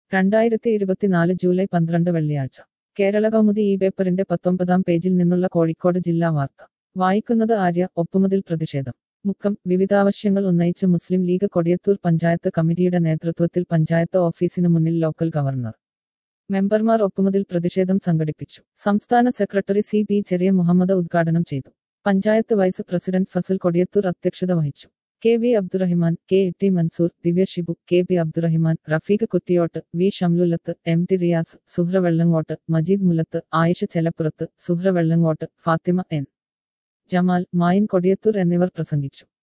രണ്ടായിരത്തി ഇരുപത്തിനാല് ജൂലൈ പന്ത്രണ്ട് വെള്ളിയാഴ്ച കേരള കൗമുദി ഈ പേപ്പറിന്റെ പത്തൊമ്പതാം പേജിൽ നിന്നുള്ള കോഴിക്കോട് ജില്ലാ വാർത്ത വായിക്കുന്നത് ആര്യ ഒപ്പുമതിൽ പ്രതിഷേധം മുക്കം വിവിധാവശ്യങ്ങൾ ഉന്നയിച്ച് മുസ്ലിം ലീഗ് കൊടിയത്തൂർ പഞ്ചായത്ത് കമ്മിറ്റിയുടെ നേതൃത്വത്തിൽ പഞ്ചായത്ത് ഓഫീസിന് മുന്നിൽ ലോക്കൽ ഗവർണർ മെമ്പർമാർ ഒപ്പുമതിൽ പ്രതിഷേധം സംഘടിപ്പിച്ചു സംസ്ഥാന സെക്രട്ടറി സി ബി ചെറിയ മുഹമ്മദ് ഉദ്ഘാടനം ചെയ്തു പഞ്ചായത്ത് വൈസ് പ്രസിഡന്റ് ഫസൽ കൊടിയത്തൂർ അധ്യക്ഷത വഹിച്ചു K V Abdurahiman K E T Mansoor Divya Shibu K B Abdurahiman Rafeeq Kuttiyott V Shamlulath M T Riyas Suhra Vellangott Majeed Mulath Ayisha Chelappurath Suhra Vellangott Fathima N Jamal Mayin Kodiyathur എന്നിവർ പ്രസംഗിച്ചു